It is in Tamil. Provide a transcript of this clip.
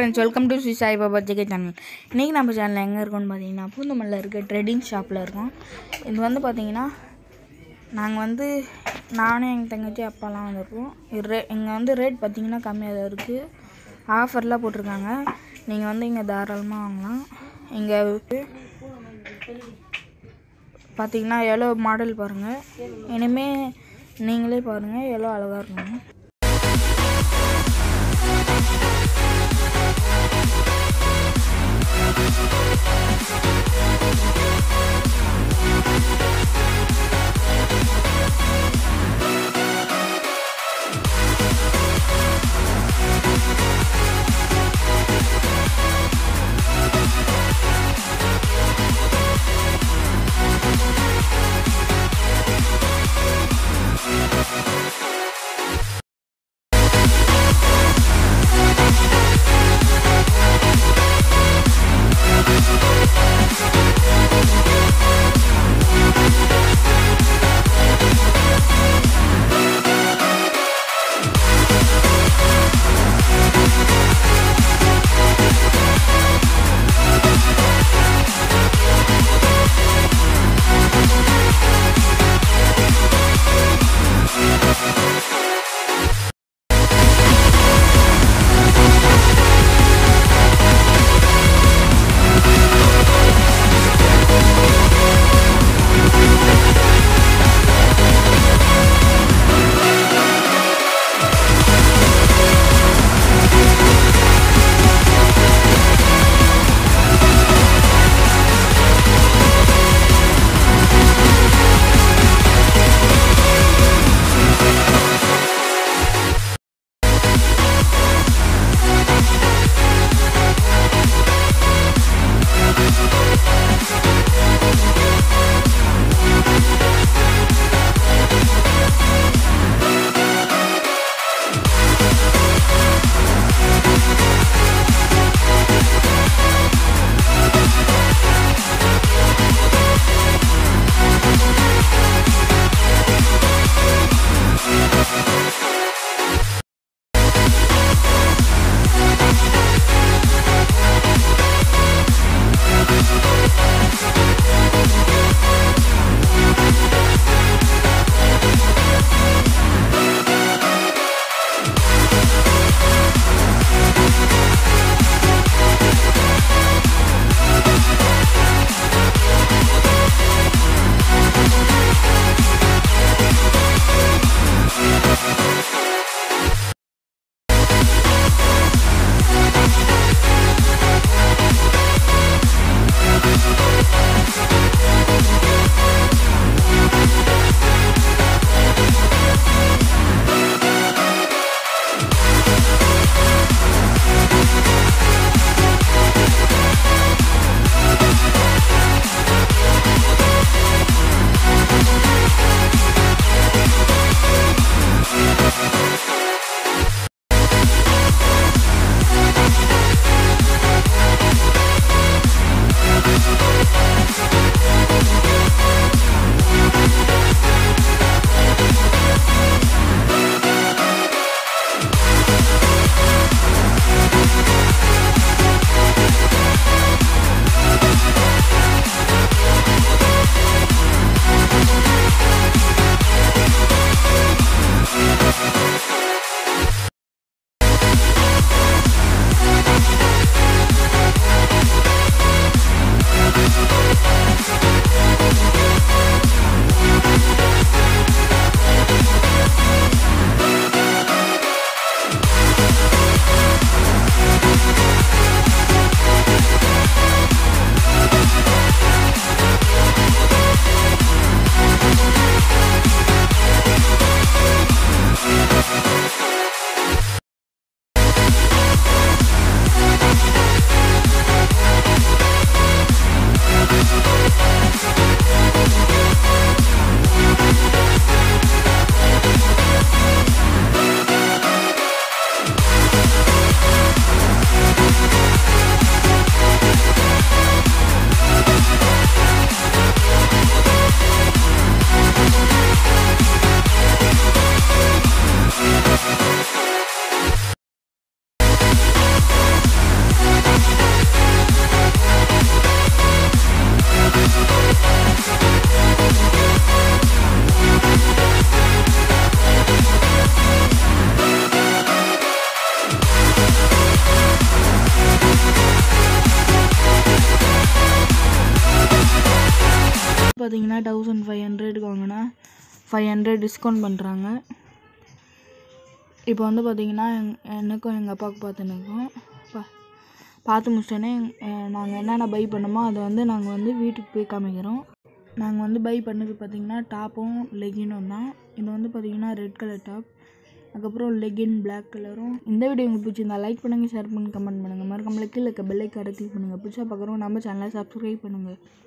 friends welcome to Shri Saibaba JK channel இன்றைக்கி நம்ம சேனலில் எங்கே இருக்கோம்னு பார்த்தீங்கன்னா பூந்தமல்லில் இருக்க ட்ரெடிங் ஷாப்பில் இருக்கோம் இது வந்து பார்த்தீங்கன்னா நாங்கள் வந்து நானும் எங்கள் தங்கச்சி அப்பாலாம் வந்திருக்கோம் இது ரே இங்கே வந்து ரேட் பார்த்தீங்கன்னா கம்மியாக தான் இருக்குது ஆஃபர்லாம் போட்டிருக்காங்க நீங்கள் வந்து இங்கே தாராளமாக வாங்கலாம் இங்கே பார்த்தீங்கன்னா எவ்வளோ மாடல் பாருங்கள் இனிமேல் நீங்களே பாருங்கள் எவ்வளோ அழகாக இருக்கும் பார்த்தீங்கன்னா தௌசண்ட் ஃபைவ் ஹண்ட்ரடுக்கு வாங்கினா ஃபைவ் ஹண்ட்ரட் டிஸ்கவுண்ட் பண்ணுறாங்க இப்போ வந்து பார்த்தீங்கன்னா எங் எனக்கும் எங்கள் அப்பாவுக்கு பார்த்துனுக்கோம் பா பார்த்து முடிச்சோடனே நாங்கள் என்னென்ன பை பண்ணோமோ அதை வந்து நாங்கள் வந்து வீட்டுக்கு போய் காமிக்கிறோம் நாங்கள் வந்து பை பண்ணது பார்த்திங்கன்னா டாப்பும் லெகினும் தான் இது வந்து பார்த்திங்கன்னா ரெட் கலர் டாப் அதுக்கப்புறம் லெகின் பிளாக் கலரும் இந்த வீடியோ உங்களுக்கு பிடிச்சிருந்தா லைக் பண்ணுங்கள் ஷேர் பண்ணுங்கள் கமெண்ட் பண்ணுங்கள் மறக்காம கீழே இருக்க பெல்லைக்காரை கிளிக் பண்ணுங்கள் பிடிச்சா பார்க்குறோம் நம்ம சேனலை சப்ஸ்கிரைப் பண்ணுங்கள்